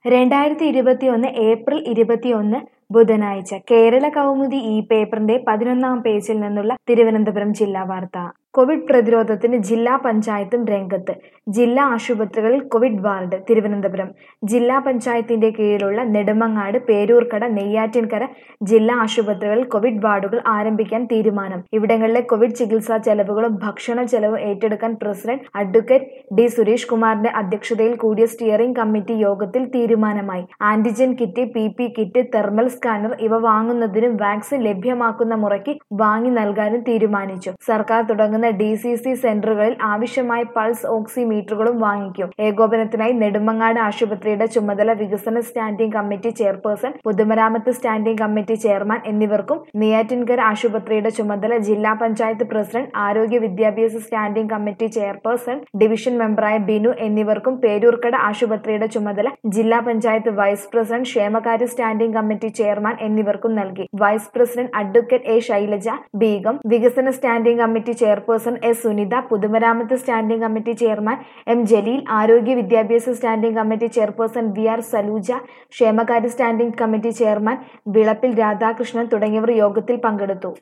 രണ്ടായിരത്തി ഇരുപത്തിയൊന്ന് ഏപ്രിൽ ഇരുപത്തിയൊന്ന് ബുധനാഴ്ച കേരള കൗമുദി ഈ പേപ്പറിന്റെ പതിനൊന്നാം പേജിൽ നിന്നുള്ള തിരുവനന്തപുരം ജില്ലാ വാർത്ത കോവിഡ് പ്രതിരോധത്തിന് ജില്ലാ പഞ്ചായത്തും രംഗത്ത് ജില്ലാ ആശുപത്രികളിൽ കോവിഡ് വാർഡ് തിരുവനന്തപുരം ജില്ലാ പഞ്ചായത്തിന്റെ കീഴിലുള്ള നെടുമങ്ങാട് പേരൂർക്കട നെയ്യാറ്റിൻകര ജില്ലാ ആശുപത്രികളിൽ കോവിഡ് വാർഡുകൾ ആരംഭിക്കാൻ തീരുമാനം ഇവിടങ്ങളിലെ കോവിഡ് ചികിത്സാ ചെലവുകളും ഭക്ഷണ ചെലവും ഏറ്റെടുക്കാൻ പ്രസിഡന്റ് അഡ്വക്കേറ്റ് ഡി സുരേഷ് കുമാറിന്റെ അധ്യക്ഷതയിൽ കൂടിയ സ്റ്റിയറിംഗ് കമ്മിറ്റി യോഗത്തിൽ തീരുമാനമായി antigen kit P P kit thermal scanner ഇവ വാങ്ങുന്നതിനും വാക്സിൻ ലഭ്യമാക്കുന്ന മുറയ്ക്ക് വാങ്ങി നൽകാനും തീരുമാനിച്ചു സർക്കാർ തുടങ്ങുന്ന ഡി സി സി സെന്ററുകളിൽ ആവശ്യമായ പൾസ് ഓക്സിമീറ്ററുകളും വാങ്ങിക്കും ഏകോപനത്തിനായി നെടുമങ്ങാട് ആശുപത്രിയുടെ ചുമതല വികസന സ്റ്റാൻഡിംഗ് കമ്മിറ്റി ചെയർപേഴ്സൺ പൊതുമരാമത്ത് സ്റ്റാൻഡിംഗ് കമ്മിറ്റി ചെയർമാൻ എന്നിവർക്കും നെയ്യാറ്റിൻകര ആശുപത്രിയുടെ ചുമതല ജില്ലാ പഞ്ചായത്ത് പ്രസിഡന്റ് ആരോഗ്യ വിദ്യാഭ്യാസ സ്റ്റാൻഡിംഗ് കമ്മിറ്റി ചെയർപേഴ്സൺ ഡിവിഷൻ മെമ്പറായ ബിനു എന്നിവർക്കും പേരൂർക്കട ആശുപത്രിയുടെ ചുമതല ജില്ലാ പഞ്ചായത്ത് വൈസ് പ്രസിഡന്റ് ക്ഷേമകാര്യ സ്റ്റാൻഡിംഗ് കമ്മിറ്റി ചെയർമാൻ എന്നിവർക്കും നൽകി vice president advocate A Shailaja Beegum വികസന standing committee chairperson S Sunitha പൊതുമരാമത്ത് standing committee chairman M Jaleel ആരോഗ്യ വിദ്യാഭ്യാസ standing committee chairperson V R Saluja ക്ഷേമകാര്യ standing committee chairman Vilappil Radhakrishnan തുടങ്ങിയവർ യോഗത്തിൽ പങ്കെടുത്തു